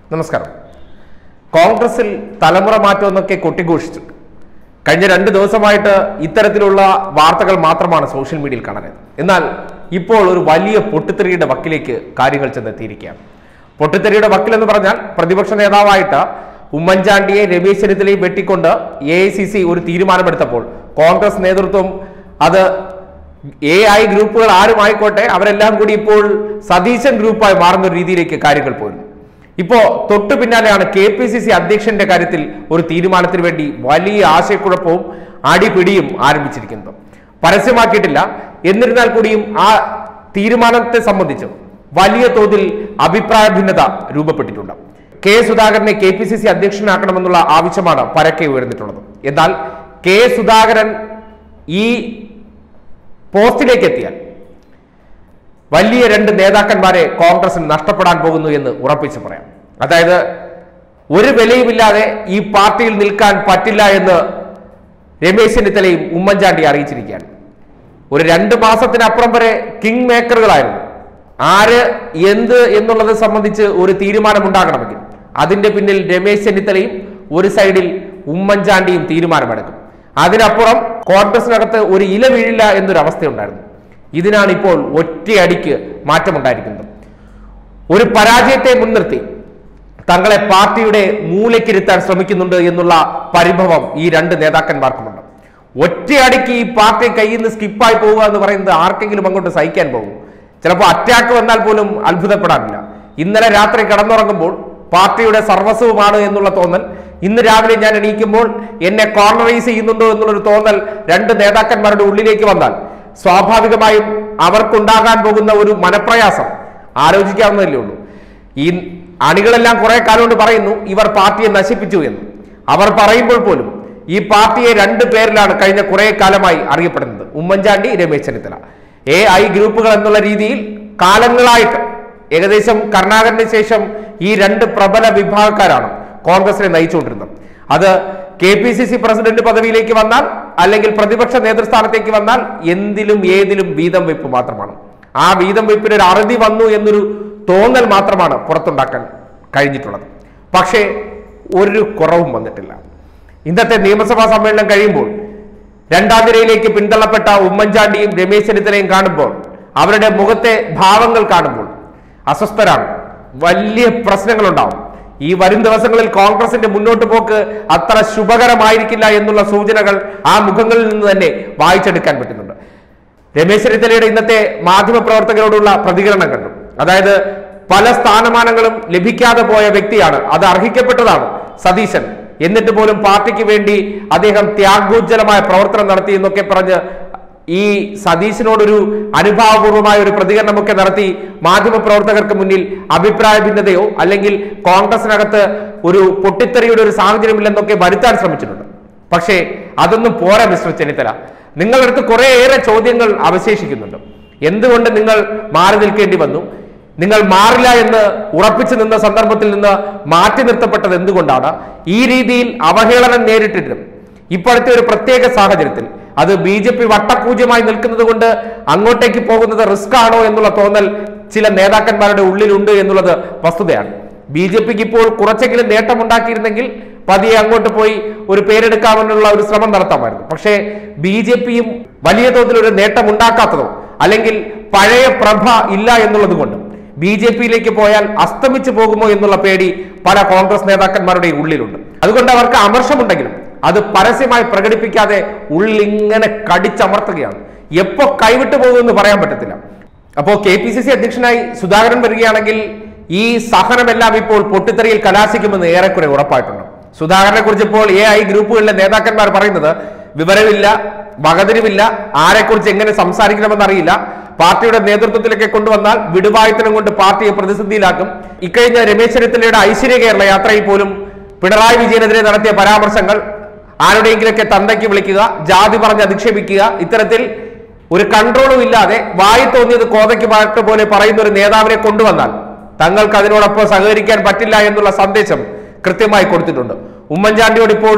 നമസ്കാരം കോൺഗ്രസിൽ തലമുറ മാറ്റം എന്നൊക്കെ കൊട്ടിഘോഷിച്ചു കഴിഞ്ഞ രണ്ട് ദിവസമായിട്ട് ഇത്തരത്തിലുള്ള വാർത്തകൾ മാത്രമാണ് സോഷ്യൽ മീഡിയയിൽ കാണാനായത് എന്നാൽ ഇപ്പോൾ ഒരു വലിയ പൊട്ടിത്തെറിയുടെ വക്കിലേക്ക് കാര്യങ്ങൾ ചെന്നെത്തിയിരിക്കുകയാണ് പൊട്ടിത്തെറിയുടെ വക്കിൽ എന്ന് പറഞ്ഞാൽ പ്രതിപക്ഷ നേതാവായിട്ട് ഉമ്മൻചാണ്ടിയെ രമേശ് ചെന്നിത്തലയെ വെട്ടിക്കൊണ്ട് എ ഐ സി സി ഒരു തീരുമാനമെടുത്തപ്പോൾ കോൺഗ്രസ് നേതൃത്വം അത് എ ഐ ഗ്രൂപ്പുകൾ ആരുമായിക്കോട്ടെ അവരെല്ലാം കൂടി ഇപ്പോൾ സതീശൻ ഗ്രൂപ്പായി മാറുന്ന ഒരു രീതിയിലേക്ക് കാര്യങ്ങൾ പോയിരുന്നു ഇപ്പോ തൊട്ടു പിന്നാലെയാണ് കെ പി സി സി അധ്യക്ഷന്റെ കാര്യത്തിൽ ഒരു തീരുമാനത്തിന് വേണ്ടി വലിയ ആശയക്കുഴപ്പവും അടിപിടിയും ആരംഭിച്ചിരിക്കുന്നത് പരസ്യമാക്കിയിട്ടില്ല എന്നിരുന്നാൽ കൂടിയും ആ തീരുമാനത്തെ സംബന്ധിച്ച് വലിയ തോതിൽ അഭിപ്രായ ഭിന്നത രൂപപ്പെട്ടിട്ടുണ്ട് കെ സുധാകരനെ കെ പി സി സി അധ്യക്ഷനാക്കണമെന്നുള്ള ആവശ്യമാണ് പരക്കെ ഉയർന്നിട്ടുള്ളത് എന്നാൽ കെ സുധാകരൻ ഈ പോസ്റ്റിലേക്ക് എത്തിയാൽ വലിയ രണ്ട് നേതാക്കന്മാരെ കോൺഗ്രസിന് നഷ്ടപ്പെടാൻ പോകുന്നു എന്ന് ഉറപ്പിച്ച് പറയാം അതായത് ഒരു വിലയുമില്ലാതെ ഈ പാർട്ടിയിൽ നിൽക്കാൻ പറ്റില്ല എന്ന് രമേശ് ചെന്നിത്തലയും ഉമ്മൻചാണ്ടി അറിയിച്ചിരിക്കുകയാണ് ഒരു രണ്ട് മാസത്തിനപ്പുറം വരെ കിങ് മേക്കറുകളായിരുന്നു ആര് എന്ത് എന്നുള്ളത് സംബന്ധിച്ച് ഒരു തീരുമാനമുണ്ടാകണമെങ്കിൽ അതിന്റെ പിന്നിൽ രമേശ് ചെന്നിത്തലയും ഒരു സൈഡിൽ ഉമ്മൻചാണ്ടിയും തീരുമാനമെടുക്കും അതിനപ്പുറം കോൺഗ്രസിനകത്ത് ഒരു ഇല വീഴില്ല എന്നൊരു അവസ്ഥയുണ്ടായിരുന്നു ഇതിനാണ് ഇപ്പോൾ ഒറ്റയടിക്ക് മാറ്റമുണ്ടായിരിക്കുന്നത് ഒരു പരാജയത്തെ മുൻനിർത്തി തങ്ങളെ പാർട്ടിയുടെ മൂലയ്ക്കിരുത്താൻ ശ്രമിക്കുന്നുണ്ട് എന്നുള്ള പരിഭവം ഈ രണ്ട് നേതാക്കന്മാർക്കുമുണ്ട് ഒറ്റയടിക്ക് ഈ പാർട്ടി കയ്യിൽ നിന്ന് സ്കിപ്പായി പോവുക എന്ന് പറയുന്നത് ആർക്കെങ്കിലും അങ്ങോട്ട് സഹിക്കാൻ പോകും ചിലപ്പോൾ അറ്റാക്ക് വന്നാൽ പോലും അത്ഭുതപ്പെടാനില്ല ഇന്നലെ രാത്രി കിടന്നുറങ്ങുമ്പോൾ പാർട്ടിയുടെ സർവസ്വമാണ് എന്നുള്ള തോന്നൽ ഇന്ന് രാവിലെ ഞാൻ എണീക്കുമ്പോൾ എന്നെ കോർണറൈസ് ചെയ്യുന്നുണ്ടോ എന്നുള്ളൊരു തോന്നൽ രണ്ട് നേതാക്കന്മാരുടെ ഉള്ളിലേക്ക് വന്നാൽ സ്വാഭാവികമായും അവർക്കുണ്ടാകാൻ പോകുന്ന ഒരു മനപ്രയാസം ആലോചിക്കാവുന്നതല്ലേ ഉള്ളൂ ഈ അണികളെല്ലാം കുറെ കാലം കൊണ്ട് പറയുന്നു ഇവർ പാർട്ടിയെ നശിപ്പിച്ചു എന്ന് അവർ പറയുമ്പോൾ പോലും ഈ പാർട്ടിയെ രണ്ട് പേരിലാണ് കഴിഞ്ഞ കുറെ കാലമായി അറിയപ്പെടുന്നത് ഉമ്മൻചാണ്ടി രമേശ് ചെന്നിത്തല എ ഐ ഗ്രൂപ്പുകൾ എന്നുള്ള രീതിയിൽ കാലങ്ങളായിട്ട് ഏകദേശം കരുണാകരന് ശേഷം ഈ രണ്ട് പ്രബല വിഭാഗക്കാരാണ് കോൺഗ്രസിനെ നയിച്ചുകൊണ്ടിരുന്നത് അത് K P C C president പദവിയിലേക്ക് വന്നാൽ അല്ലെങ്കിൽ പ്രതിപക്ഷ നേതൃസ്ഥാനത്തേക്ക് വന്നാൽ എന്തിലും ഏതിലും വീതം വെപ്പ് മാത്രമാണ് ആ വീതം വെപ്പിന് ഒരു അറുതി വന്നു എന്നൊരു തോന്നൽ മാത്രമാണ് പുറത്തുണ്ടാക്കാൻ കഴിഞ്ഞിട്ടുള്ളത് പക്ഷേ ഒരു കുറവും വന്നിട്ടില്ല ഇന്നത്തെ നിയമസഭാ സമ്മേളനം കഴിയുമ്പോൾ രണ്ടാം നിരയിലേക്ക് പിന്തള്ളപ്പെട്ട ഉമ്മൻചാണ്ടിയും രമേശ് ചെന്നിത്തലയും കാണുമ്പോൾ അവരുടെ മുഖത്തെ ഭാവങ്ങൾ കാണുമ്പോൾ അസ്വസ്ഥരാണ് വലിയ പ്രശ്നങ്ങളുണ്ടാവും ഈ വരും ദിവസങ്ങളിൽ കോൺഗ്രസിന്റെ മുന്നോട്ട് പോക്ക് അത്ര ശുഭകരമായിരിക്കില്ല എന്നുള്ള സൂചനകൾ ആ മുഖങ്ങളിൽ നിന്ന് തന്നെ വായിച്ചെടുക്കാൻ പറ്റുന്നുണ്ട് രമേശ് ചെന്നിത്തലയുടെ ഇന്നത്തെ മാധ്യമപ്രവർത്തകരോടുള്ള പ്രതികരണം കണ്ടു അതായത് പല സ്ഥാനമാനങ്ങളും ലഭിക്കാതെ പോയ വ്യക്തിയാണ് അത് അർഹിക്കപ്പെട്ടതാണ് സതീശൻ എന്നിട്ട് പോലും പാർട്ടിക്ക് വേണ്ടി അദ്ദേഹം ത്യാഗോജ്ജലമായ പ്രവർത്തനം നടത്തി എന്നൊക്കെ പറഞ്ഞ് ഈ സതീശിനോടൊരു അനുഭാവപൂർവമായ ഒരു പ്രതികരണമൊക്കെ നടത്തി മാധ്യമപ്രവർത്തകർക്ക് മുന്നിൽ അഭിപ്രായ ഭിന്നതയോ അല്ലെങ്കിൽ കോൺഗ്രസിനകത്ത് ഒരു പൊട്ടിത്തെറിയുടെ ഒരു സാഹചര്യമില്ലെന്നൊക്കെ വരുത്താൻ ശ്രമിച്ചിട്ടുണ്ട് പക്ഷേ അതൊന്നും പോരാ മിസ്റ്റർ ചെന്നിത്തല നിങ്ങളുടെ അടുത്ത് കുറേയേറെ ചോദ്യങ്ങൾ അവശേഷിക്കുന്നുണ്ട് എന്തുകൊണ്ട് നിങ്ങൾ മാറി നിൽക്കേണ്ടി വന്നു നിങ്ങൾ മാറില്ല എന്ന് ഉറപ്പിച്ചു നിന്ന സന്ദർഭത്തിൽ നിന്ന് മാറ്റി നിർത്തപ്പെട്ടത് എന്തുകൊണ്ടാണ് ഈ രീതിയിൽ അവഹേളനം നേരിട്ടിട്ടും ഇപ്പോഴത്തെ ഒരു പ്രത്യേക സാഹചര്യത്തിൽ അത് ബി ജെ പി വട്ടപൂജ്യമായി നിൽക്കുന്നത് കൊണ്ട് അങ്ങോട്ടേക്ക് പോകുന്നത് റിസ്ക് ആണോ എന്നുള്ള തോന്നൽ ചില നേതാക്കന്മാരുടെ ഉള്ളിലുണ്ട് എന്നുള്ളത് വസ്തുതയാണ് ബി ജെ പിക്ക് ഇപ്പോൾ കുറച്ചെങ്കിലും നേട്ടമുണ്ടാക്കിയിരുന്നെങ്കിൽ പതിയെ അങ്ങോട്ട് പോയി ഒരു പേരെടുക്കാമെന്നുള്ള ഒരു ശ്രമം നടത്താമായിരുന്നു പക്ഷേ ബി ജെ പിയും വലിയ തോതിൽ ഒരു നേട്ടം ഉണ്ടാക്കാത്തതോ അല്ലെങ്കിൽ പഴയ പ്രഭ ഇല്ല എന്നുള്ളത് കൊണ്ട് ബി ജെ പിയിലേക്ക് പോയാൽ അസ്തമിച്ചു പോകുമോ എന്നുള്ള പേടി പല കോൺഗ്രസ് നേതാക്കന്മാരുടെയും ഉള്ളിലുണ്ട് അതുകൊണ്ട് അവർക്ക് അമർഷമുണ്ടെങ്കിലും അത് പരസ്യമായി പ്രകടിപ്പിക്കാതെ ഉള്ളിങ്ങനെ കടിച്ചമർത്തുകയാണ് എപ്പോ കൈവിട്ടു പോകുമെന്ന് പറയാൻ പറ്റത്തില്ല അപ്പോ കെ പി സി സി അധ്യക്ഷനായി സുധാകരൻ വരികയാണെങ്കിൽ ഈ സഹനമെല്ലാം ഇപ്പോൾ പൊട്ടിത്തെറിയിൽ കലാശിക്കുമെന്ന് ഏറെക്കുറെ ഉറപ്പായിട്ടുണ്ട് സുധാകരനെ കുറിച്ച് ഇപ്പോൾ എ ഐ ഗ്രൂപ്പുകളിലെ നേതാക്കന്മാർ പറയുന്നത് വിവരമില്ല വകതിരിവില്ല ആരെക്കുറിച്ച് എങ്ങനെ സംസാരിക്കണമെന്ന് അറിയില്ല പാർട്ടിയുടെ നേതൃത്വത്തിലേക്ക് കൊണ്ടുവന്നാൽ വിടുവായുത്തനം കൊണ്ട് പാർട്ടിയെ പ്രതിസന്ധിയിലാക്കും ഇക്കഴിഞ്ഞ രമേശ് ചെന്നിത്തലയുടെ ഐശ്വര്യ കേരള യാത്രയിൽ പോലും പിണറായി വിജയനെതിരെ നടത്തിയ പരാമർശങ്ങൾ ആരുടെയെങ്കിലൊക്കെ തന്തയ്ക്ക് വിളിക്കുക ജാതി പറഞ്ഞ് അധിക്ഷേപിക്കുക ഇത്തരത്തിൽ ഒരു കൺട്രോളും ഇല്ലാതെ വായി തോന്നിയത് കോതയ്ക്ക് പാട്ട് പോലെ പറയുന്ന ഒരു നേതാവിനെ കൊണ്ടുവന്നാൽ തങ്ങൾക്ക് അതിനോടൊപ്പം സഹകരിക്കാൻ പറ്റില്ല എന്നുള്ള സന്ദേശം കൃത്യമായി കൊടുത്തിട്ടുണ്ട് ഉമ്മൻചാണ്ടിയോട് ഇപ്പോൾ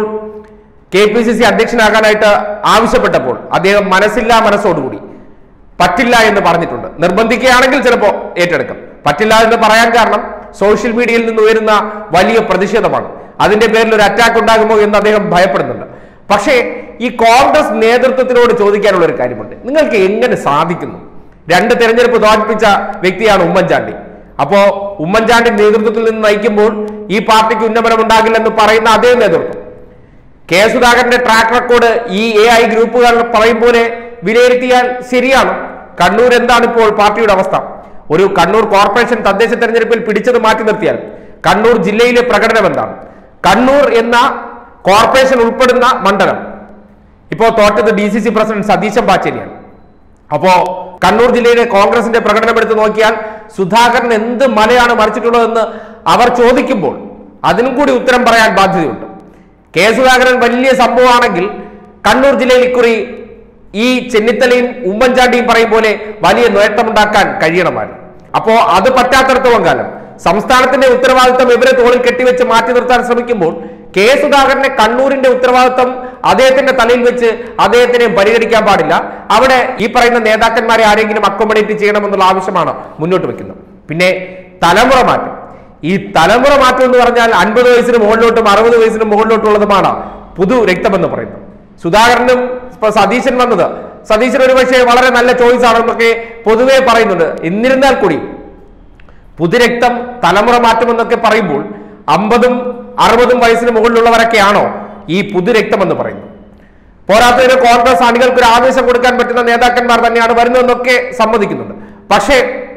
കെ പി സി സി അധ്യക്ഷനാകാനായിട്ട് ആവശ്യപ്പെട്ടപ്പോൾ അദ്ദേഹം മനസ്സില്ലാ മനസ്സോടുകൂടി പറ്റില്ല എന്ന് പറഞ്ഞിട്ടുണ്ട് നിർബന്ധിക്കുകയാണെങ്കിൽ ചിലപ്പോൾ ഏറ്റെടുക്കും പറ്റില്ല എന്ന് പറയാൻ കാരണം സോഷ്യൽ മീഡിയയിൽ നിന്ന് ഉയരുന്ന വലിയ പ്രതിഷേധമാണ് അതിന്റെ പേരിൽ ഒരു അറ്റാക്ക് ഉണ്ടാകുമോ എന്ന് അദ്ദേഹം ഭയപ്പെടുന്നുണ്ട് പക്ഷേ ഈ കോൺഗ്രസ് നേതൃത്വത്തിനോട് ചോദിക്കാനുള്ള ഒരു കാര്യമുണ്ട് നിങ്ങൾക്ക് എങ്ങനെ സാധിക്കുന്നു രണ്ട് തെരഞ്ഞെടുപ്പ് തോൽപ്പിച്ച വ്യക്തിയാണ് ഉമ്മൻചാണ്ടി അപ്പോ ഉമ്മൻചാണ്ടി നേതൃത്വത്തിൽ നിന്ന് നയിക്കുമ്പോൾ ഈ പാർട്ടിക്ക് ഉന്നമനം ഉണ്ടാകില്ലെന്ന് പറയുന്ന അതേ നേതൃത്വം കെ സുധാകരന്റെ ട്രാക്ക് റെക്കോർഡ് ഈ എ ഐ ഗ്രൂപ്പുകൾ പറയും പോലെ വിലയിരുത്തിയാൽ ശരിയാണ് കണ്ണൂർ എന്താണ് ഇപ്പോൾ പാർട്ടിയുടെ അവസ്ഥ ഒരു കണ്ണൂർ കോർപ്പറേഷൻ തദ്ദേശ തെരഞ്ഞെടുപ്പിൽ പിടിച്ചത് മാറ്റി നിർത്തിയാൽ കണ്ണൂർ ജില്ലയിലെ പ്രകടനം എന്താണ് കണ്ണൂർ എന്ന കോർപ്പറേഷൻ ഉൾപ്പെടുന്ന മണ്ഡലം ഇപ്പോൾ തോറ്റത് D C C president Satheesan പാച്ചേരിയാണ് അപ്പോ കണ്ണൂർ ജില്ലയിലെ കോൺഗ്രസിന്റെ പ്രകടനം എടുത്ത് നോക്കിയാൽ സുധാകരൻ എന്ത് മലയാണ് മറിച്ചിട്ടുള്ളതെന്ന് അവർ ചോദിക്കുമ്പോൾ അതിനും കൂടി ഉത്തരം പറയാൻ ബാധ്യതയുണ്ട് കെ സുധാകരൻ വലിയ സംഭവമാണെങ്കിൽ കണ്ണൂർ ജില്ലയിൽ ഇക്കുറി ഈ ചെന്നിത്തലയും ഉമ്മൻചാണ്ടിയും പറയും പോലെ വലിയ നേട്ടമുണ്ടാക്കാൻ കഴിയണമായിരുന്നു അപ്പോ അത് പറ്റാത്തടത്തോളം കാലം സംസ്ഥാനത്തിന്റെ ഉത്തരവാദിത്തം ഇവരെ തോളിൽ കെട്ടിവെച്ച് മാറ്റി നിർത്താൻ ശ്രമിക്കുമ്പോൾ കെ സുധാകരനെ കണ്ണൂരിന്റെ ഉത്തരവാദിത്തം അദ്ദേഹത്തിന്റെ തലയിൽ വെച്ച് അദ്ദേഹത്തിനെ പരിഗണിക്കാൻ പാടില്ല അവിടെ ഈ പറയുന്ന നേതാക്കന്മാരെ ആരെങ്കിലും അക്കോമഡേറ്റ് ചെയ്യണമെന്നുള്ള ആവശ്യമാണ് മുന്നോട്ട് വെക്കുന്നത് പിന്നെ തലമുറ മാറ്റം ഈ തലമുറ മാറ്റം എന്ന് പറഞ്ഞാൽ അൻപത് വയസ്സിന് മുകളിലോട്ടും അറുപത് വയസ്സിന് മുകളിലോട്ടുള്ളതുമാണ് പുതു രക്തമെന്ന് പറയുന്നത് സുധാകരനും ഇപ്പൊ സതീശൻ വന്നത് സതീശൻ ഒരു പക്ഷേ വളരെ നല്ല ചോയ്സ് ആണെന്നൊക്കെ പൊതുവെ പറയുന്നുണ്ട് എന്നിരുന്നാൽ കൂടി പുതുരക്തം തലമുറ മാറ്റമെന്നൊക്കെ പറയുമ്പോൾ അമ്പതും അറുപതും വയസ്സിന് മുകളിലുള്ളവരൊക്കെയാണോ ഈ പുതുരക്തം എന്ന് പറയുന്നത് പോരാത്തതിന് കോൺഗ്രസ് അണികൾക്ക് ഒരു ആവേശം കൊടുക്കാൻ പറ്റുന്ന നേതാക്കന്മാർ തന്നെയാണ് വരുന്നതെന്നൊക്കെ സമ്മതിക്കുന്നുണ്ട് പക്ഷേ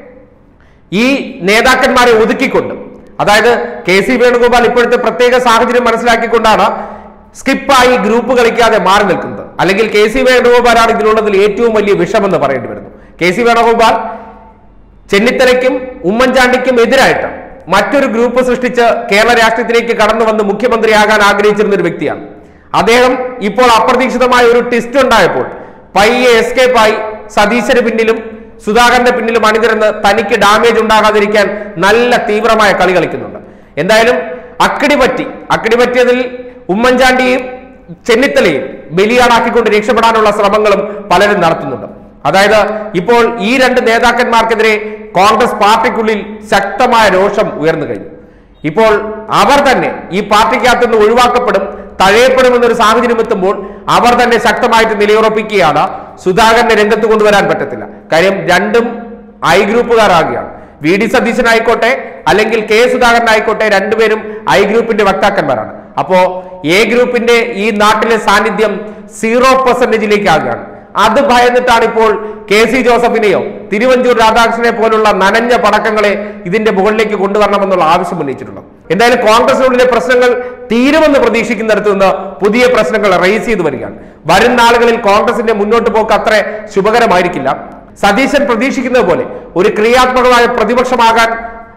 ഈ നേതാക്കന്മാരെ ഒതുക്കിക്കൊണ്ട് അതായത് കെ സി വേണുഗോപാൽ ഇപ്പോഴത്തെ പ്രത്യേക സാഹചര്യം മനസ്സിലാക്കിക്കൊണ്ടാണ് സ്കിപ്പായി ഗ്രൂപ്പ് കളിക്കാതെ മാറി നിൽക്കുന്നത് അല്ലെങ്കിൽ കെ സി വേണുഗോപാലാണ് ഇതിലുള്ളതിൽ ഏറ്റവും വലിയ വിഷമെന്ന് പറയേണ്ടി വരുന്നു കെ സി വേണുഗോപാൽ ചെന്നിത്തലയ്ക്കും ഉമ്മൻചാണ്ടിക്കും എതിരായിട്ട് മറ്റൊരു ഗ്രൂപ്പ് സൃഷ്ടിച്ച് കേരള രാഷ്ട്രീയത്തിലേക്ക് കടന്നു വന്ന് മുഖ്യമന്ത്രിയാകാൻ ആഗ്രഹിച്ചിരുന്ന ഒരു വ്യക്തിയാണ് അദ്ദേഹം ഇപ്പോൾ അപ്രതീക്ഷിതമായ ഒരു ട്വിസ്റ്റ് ഉണ്ടായപ്പോൾ പയ്യെ എസ്കേപ്പ് ആയി സതീശന് പിന്നിലും സുധാകരന്റെ പിന്നിലും അണിനിരന്ന് തനിക്ക് ഡാമേജ് ഉണ്ടാകാതിരിക്കാൻ നല്ല തീവ്രമായ കളി കളിക്കുന്നുണ്ട് എന്തായാലും അക്കടി പറ്റി അക്കടി പറ്റിയതിൽ ഉമ്മൻചാണ്ടിയും ചെന്നിത്തലയും ബലിയാടാക്കിക്കൊണ്ട് രക്ഷപ്പെടാനുള്ള ശ്രമങ്ങളും പലരും നടത്തുന്നുണ്ട് അതായത് ഇപ്പോൾ ഈ രണ്ട് നേതാക്കന്മാർക്കെതിരെ കോൺഗ്രസ് പാർട്ടിക്കുള്ളിൽ ശക്തമായ രോഷം ഉയർന്നു കഴിഞ്ഞു ഇപ്പോൾ അവർ തന്നെ ഈ പാർട്ടിക്കകത്ത് നിന്ന് ഒഴിവാക്കപ്പെടും തഴയപ്പെടുമെന്നൊരു സാഹചര്യം എത്തുമ്പോൾ അവർ തന്നെ ശക്തമായിട്ട് നിലയുറപ്പിക്കുകയാണ് സുധാകരനെ രംഗത്ത് കൊണ്ടുവരാൻ പറ്റത്തില്ല കാര്യം രണ്ടും ഐ ഗ്രൂപ്പുകാരാകുകയാണ് വി ഡി സതീശനായിക്കോട്ടെ അല്ലെങ്കിൽ കെ സുധാകരനായിക്കോട്ടെ രണ്ടുപേരും ഐ ഗ്രൂപ്പിന്റെ വക്താക്കന്മാരാണ് അപ്പോ എ ഗ്രൂപ്പിന്റെ ഈ നാട്ടിലെ സാന്നിധ്യം സീറോ പെർസെന്റേജിലേക്ക് ആകുകയാണ് അത് ഭയന്നിട്ടാണ് ഇപ്പോൾ കെ സി ജോസഫിനെയോ തിരുവഞ്ചൂർ രാധാകൃഷ്ണനെ പോലുള്ള നനഞ്ഞ പടക്കങ്ങളെ ഇതിന്റെ മുകളിലേക്ക് കൊണ്ടുവരണമെന്നുള്ള ആവശ്യം ഉന്നയിച്ചിട്ടുള്ളത് എന്തായാലും കോൺഗ്രസിനുള്ളിലെ പ്രശ്നങ്ങൾ തീരുമെന്ന് പ്രതീക്ഷിക്കുന്നിടത്ത് നിന്ന് പുതിയ പ്രശ്നങ്ങൾ റേസ് ചെയ്തു വരികയാണ് വരും നാളുകളിൽ കോൺഗ്രസിന്റെ മുന്നോട്ട് പോക്ക് അത്ര ശുഭകരമായിരിക്കില്ല സതീശൻ പ്രതീക്ഷിക്കുന്നത് പോലെ ഒരു ക്രിയാത്മകമായ പ്രതിപക്ഷമാകാൻ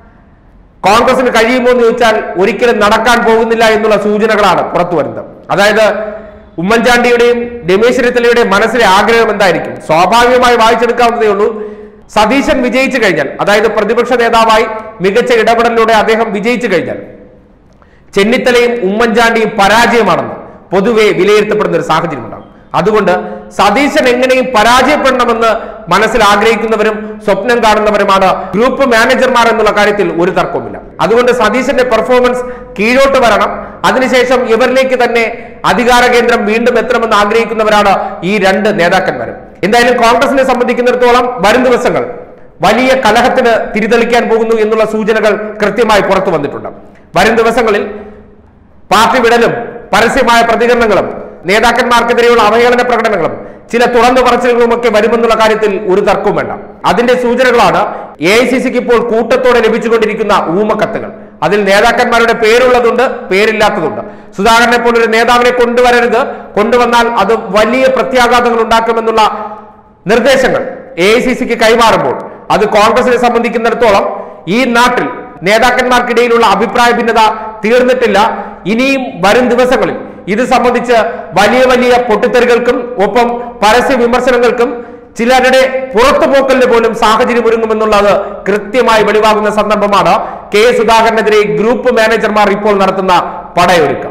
കോൺഗ്രസിന് കഴിയുമോ എന്ന് ചോദിച്ചാൽ ഒരിക്കലും നടക്കാൻ പോകുന്നില്ല എന്നുള്ള സൂചനകളാണ് പുറത്തു വരുന്നത് അതായത് ഉമ്മൻചാണ്ടിയുടെയും രമേശ് ചെന്നിത്തലയുടെയും മനസ്സിലെ ആഗ്രഹം എന്തായിരിക്കും സ്വാഭാവികമായി വായിച്ചെടുക്കാവുന്നതേ ഉള്ളൂ സതീശൻ വിജയിച്ചു കഴിഞ്ഞാൽ അതായത് പ്രതിപക്ഷ നേതാവായി മികച്ച ഇടപെടലിലൂടെ അദ്ദേഹം വിജയിച്ചു കഴിഞ്ഞാൽ ചെന്നിത്തലയും ഉമ്മൻചാണ്ടിയും പരാജയമാണെന്ന് പൊതുവെ വിലയിരുത്തപ്പെടുന്ന ഒരു സാഹചര്യം ഉണ്ടാകും അതുകൊണ്ട് സതീശൻ എങ്ങനെയും പരാജയപ്പെടണമെന്ന് മനസ്സിൽ ആഗ്രഹിക്കുന്നവരും സ്വപ്നം കാണുന്നവരുമാണ് ഗ്രൂപ്പ് മാനേജർമാർ എന്നുള്ള കാര്യത്തിൽ ഒരു തർക്കവുമില്ല അതുകൊണ്ട് സതീശന്റെ പെർഫോമൻസ് കീഴോട്ട് വരണം അതിനുശേഷം ഇവരിലേക്ക് തന്നെ അധികാര കേന്ദ്രം വീണ്ടും എത്തണമെന്ന് ആഗ്രഹിക്കുന്നവരാണ് ഈ രണ്ട് നേതാക്കന്മാരും എന്തായാലും കോൺഗ്രസിനെ സംബന്ധിക്കുന്നിടത്തോളം വരും ദിവസങ്ങൾ വലിയ കലഹത്തിന് തിരിതെളിക്കാൻ പോകുന്നു എന്നുള്ള സൂചനകൾ കൃത്യമായി പുറത്തു വന്നിട്ടുണ്ട് വരും ദിവസങ്ങളിൽ പാർട്ടി വിടലും പരസ്യമായ പ്രതികരണങ്ങളും നേതാക്കന്മാർക്കെതിരെയുള്ള അവഹേളന പ്രകടനങ്ങളും ചില തുറന്നു പറച്ചിലുകളും ഒക്കെ വരുമെന്നുള്ള കാര്യത്തിൽ ഒരു തർക്കവും വേണ്ട അതിന്റെ സൂചനകളാണ് എ ഐ സി സിക്ക് ഇപ്പോൾ കൂട്ടത്തോടെ ലഭിച്ചുകൊണ്ടിരിക്കുന്ന ഊമക്കത്തുകൾ അതിൽ നേതാക്കന്മാരുടെ പേരുള്ളതുണ്ട് പേരില്ലാത്തതുണ്ട് സുധാകരനെ പോലൊരു നേതാവിനെ കൊണ്ടുവരരുത് കൊണ്ടുവന്നാൽ അത് വലിയ പ്രത്യാഘാതങ്ങൾ ഉണ്ടാക്കുമെന്നുള്ള നിർദ്ദേശങ്ങൾ എ ഐ സി സിക്ക് കൈമാറുമ്പോൾ അത് കോൺഗ്രസിനെ സംബന്ധിക്കുന്നിടത്തോളം ഈ നാട്ടിൽ നേതാക്കന്മാർക്കിടയിലുള്ള അഭിപ്രായ ഭിന്നത തീർന്നിട്ടില്ല ഇനിയും വരും ദിവസങ്ങളിൽ ഇത് സംബന്ധിച്ച് വലിയ വലിയ പൊട്ടിത്തെറികൾക്കും ഒപ്പം പരസ്യ വിമർശനങ്ങൾക്കും ചിലരുടെ പുറത്തുപോക്കലിന് പോലും സാഹചര്യം ഒരുങ്ങുമെന്നുള്ളത് കൃത്യമായി വെളിവാകുന്ന സന്ദർഭമാണ് കെ സുധാകരനെതിരെ ഗ്രൂപ്പ് മാനേജർമാർ ഇപ്പോൾ നടത്തുന്ന പടയൊരുക്കം